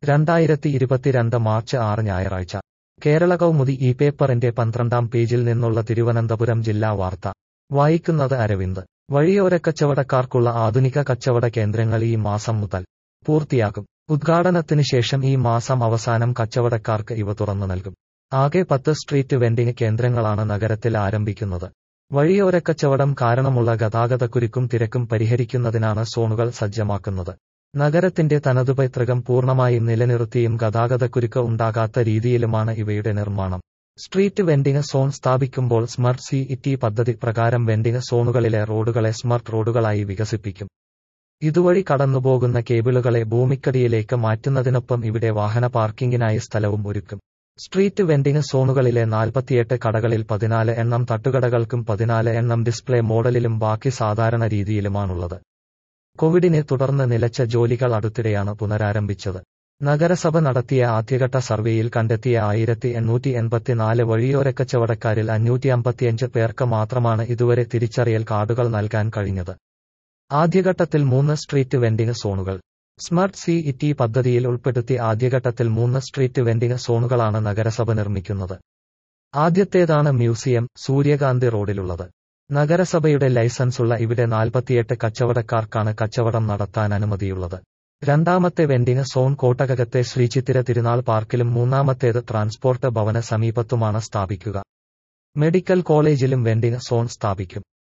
രണ്ടായിരത്തി ഇരുപത്തിരണ്ട് മാർച്ച് ആറ് ഞായറാഴ്ച കേരള കൗമുദി ഈ പേപ്പറിന്റെ പന്ത്രണ്ടാം പേജിൽ നിന്നുള്ള തിരുവനന്തപുരം ജില്ലാ വാർത്ത വായിക്കുന്നത് അരവിന്ദ് വഴിയോരക്കച്ചവടക്കാർക്കുള്ള ആധുനിക കച്ചവട കേന്ദ്രങ്ങൾ ഈ മാസം മുതൽ പൂർത്തിയാക്കും ഉദ്ഘാടനത്തിന് ശേഷം ഈ മാസം അവസാനം കച്ചവടക്കാർക്ക് ഇവ തുറന്നു നൽകും ആകെ പത്ത് സ്ട്രീറ്റ് വെൻഡിംഗ് കേന്ദ്രങ്ങളാണ് നഗരത്തിൽ ആരംഭിക്കുന്നത് വഴിയോരക്കച്ചവടം കാരണമുള്ള ഗതാഗതക്കുരുക്കും തിരക്കും പരിഹരിക്കുന്നതിനാണ് സോണുകൾ സജ്ജമാക്കുന്നത് നഗരത്തിന്റെ തനതു പൈതൃകം പൂർണ്ണമായും നിലനിർത്തിയും ഗതാഗതക്കുരുക്ക് ഉണ്ടാകാത്ത രീതിയിലുമാണ് ഇവയുടെ നിർമ്മാണം സ്ട്രീറ്റ് വെൻഡിംഗ് സോൺ സ്ഥാപിക്കുമ്പോൾ സ്മർട്ട് സി ഇറ്റി പദ്ധതി പ്രകാരം വെൻഡിംഗ് സോണുകളിലെ റോഡുകളെ സ്മർട്ട് റോഡുകളായി വികസിപ്പിക്കും ഇതുവഴി കടന്നുപോകുന്ന കേബിളുകളെ ഭൂമിക്കടിയിലേക്ക് മാറ്റുന്നതിനൊപ്പം ഇവിടെ വാഹന പാർക്കിംഗിനായി സ്ഥലവും ഒരുക്കും സ്ട്രീറ്റ് വെൻഡിംഗ് സോണുകളിലെ നാൽപ്പത്തിയെട്ട് കടകളിൽ പതിനാല് എണ്ണം തട്ടുകടകൾക്കും പതിനാല് എണ്ണം ഡിസ്പ്ലേ മോഡലിലും ബാക്കി സാധാരണ രീതിയിലുമാണുള്ളത് കോവിഡിനെ തുടർന്ന് നിലച്ച ജോലികൾ അടുത്തിടെയാണ് പുനരാരംഭിച്ചത് നഗരസഭ നടത്തിയ ആദ്യഘട്ട സർവേയിൽ കണ്ടെത്തിയ ആയിരത്തി എണ്ണൂറ്റി എൺപത്തിനാല് വഴിയോരക്കച്ചവടക്കാരിൽ അഞ്ഞൂറ്റി അമ്പത്തിയഞ്ച് പേർക്ക് മാത്രമാണ് ഇതുവരെ തിരിച്ചറിയൽ കാർഡുകൾ നൽകാൻ കഴിഞ്ഞത് ആദ്യഘട്ടത്തിൽ മൂന്ന് സ്ട്രീറ്റ് വെൻഡിംഗ് സോണുകൾ സ്മാർട്ട് സി ഇറ്റി പദ്ധതിയിൽ ഉൾപ്പെടുത്തി ആദ്യഘട്ടത്തിൽ മൂന്ന് സ്ട്രീറ്റ് വെൻഡിംഗ് സോണുകളാണ് നഗരസഭ നിർമ്മിക്കുന്നത് ആദ്യത്തേതാണ് മ്യൂസിയം സൂര്യകാന്തി റോഡിലുള്ളത് നഗരസഭയുടെ ലൈസൻസുള്ള ഇവിടെ നാൽപ്പത്തിയെട്ട് കച്ചവടക്കാർക്കാണ് കച്ചവടം നടത്താൻ അനുമതിയുള്ളത് രണ്ടാമത്തെ വെൻഡിംഗ് സോൺ കോട്ടകത്തെ ശ്രീചിത്തിര തിരുനാൾ പാർക്കിലും മൂന്നാമത്തേത് ട്രാൻസ്പോർട്ട് ഭവന സമീപത്തുമാണ് സ്ഥാപിക്കുക മെഡിക്കൽ കോളേജിലും വെൻഡിംഗ് സോൺ സ്ഥാപിക്കും